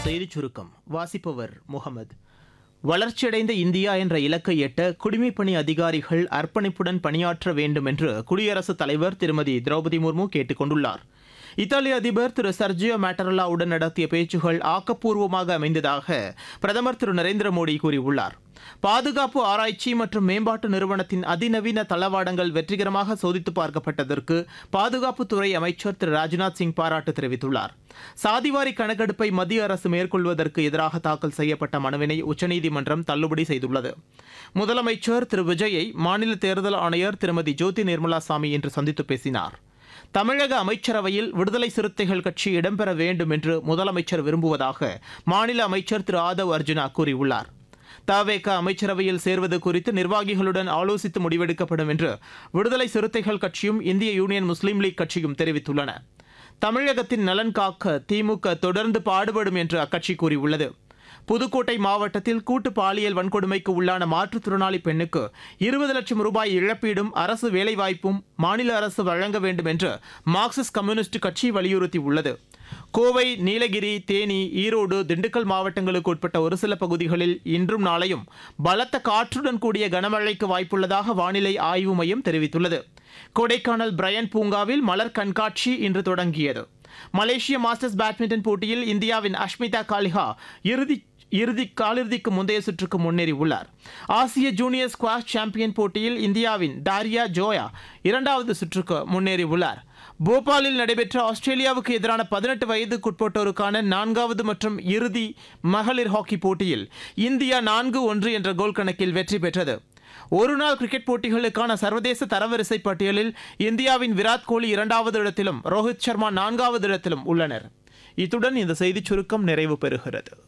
செய்திச் சுருக்கம் வாசிப்பவர் முகமது வளர்ச்சியடைந்த இந்தியா என்ற இலக்கை எட்ட குடிமைப்பணி அதிகாரிகள் அர்ப்பணிப்புடன் பணியாற்ற வேண்டும் என்று குடியரசுத் தலைவர் திருமதி திரௌபதி முர்மு கேட்டுக் கொண்டுள்ளார் இத்தாலி அதிபர் திரு சர்ஜியோ மேட்டரலாவுடன் நடத்திய பேச்சுகள் ஆக்கப்பூர்வமாக அமைந்ததாக பிரதமர் திரு நரேந்திர மோடி கூறியுள்ளார் பாதுகாப்பு ஆராய்ச்சி மற்றும் மேம்பாட்டு நிறுவனத்தின் அதிநவீன தளவாடங்கள் வெற்றிகரமாக சோதித்து பார்க்கப்பட்டதற்கு பாதுகாப்புத்துறை அமைச்சர் திரு ராஜ்நாத் சிங் பாராட்டு தெரிவித்துள்ளார் சாதிவாரி கணக்கெடுப்பை மத்திய அரசு மேற்கொள்வதற்கு எதிராக தாக்கல் செய்யப்பட்ட மனுவினை உச்சநீதிமன்றம் தள்ளுபடி செய்துள்ளது முதலமைச்சர் திரு விஜயை மாநில தேர்தல் ஆணையர் திருமதி ஜோதி நிர்மலா சாமி இன்று சந்தித்து பேசினார் தமிழக அமைச்சரவையில் விடுதலை சிறுத்தைகள் கட்சி இடம்பெற வேண்டும் என்று முதலமைச்சர் விரும்புவதாக மாநில அமைச்சர் திரு ஆதவ் அர்ஜுனா கூறியுள்ளார் தவேக அமைச்சரவையில் சேர்வது குறித்து நிர்வாகிகளுடன் ஆலோசித்து முடிவெடுக்கப்படும் என்று விடுதலை சிறுத்தைகள் கட்சியும் இந்திய யூனியன் முஸ்லீம் லீக் கட்சியும் தெரிவித்துள்ளன தமிழகத்தின் நலன் காக்க திமுக தொடர்ந்து பாடுபடும் என்று அக்கட்சி கூறியுள்ளது புதுக்கோட்டை மாவட்டத்தில் கூட்டு பாலியல் வன்கொடுமைக்கு உள்ளான மாற்றுத்திறனாளி பெண்ணுக்கு இருபது லட்சம் ரூபாய் இழப்பீடும் அரசு வேலைவாய்ப்பும் மாநில அரசு வழங்க வேண்டும் என்று மார்க்சிஸ்ட் கம்யூனிஸ்ட் கட்சி வலியுறுத்தியுள்ளது கோவை நீலகிரி தேனி ஈரோடு திண்டுக்கல் மாவட்டங்களுக்கு உட்பட்ட ஒரு சில பகுதிகளில் இன்றும் நாளையும் பலத்த காற்றுடன் கூடிய கனமழைக்கு வாய்ப்புள்ளதாக வானிலை ஆய்வு மையம் தெரிவித்துள்ளது கொடைக்கானல் பிரையன் பூங்காவில் மலர் கண்காட்சி இன்று தொடங்கியது மலேசிய மாஸ்டர்ஸ் பேட்மிண்டன் போட்டியில் இந்தியாவின் அஷ்மிதா காலிஹா இறுதி இறுதி காலிறுதிக்கு முந்தைய சுற்றுக்கு முன்னேறி உள்ளார் ஆசிய ஜூனியர் ஸ்குவாஷ் சாம்பியன் போட்டியில் இந்தியாவின் டாரியா ஜோயா இரண்டாவது சுற்றுக்கு முன்னேறி உள்ளார் போபாலில் நடைபெற்ற ஆஸ்திரேலியாவுக்கு எதிரான பதினெட்டு வயதுக்குட்பட்டோருக்கான நான்காவது மற்றும் இறுதி மகளிர் ஹாக்கி போட்டியில் இந்தியா நான்கு ஒன்று என்ற கோல் கணக்கில் வெற்றி பெற்றது ஒருநாள் கிரிக்கெட் போட்டிகளுக்கான சர்வதேச தரவரிசை பட்டியலில் இந்தியாவின் விராட் கோலி இரண்டாவது இடத்திலும் ரோஹித் சர்மா நான்காவது இடத்திலும் உள்ளனர் இத்துடன் இந்த செய்திச் சுருக்கம் நிறைவு பெறுகிறது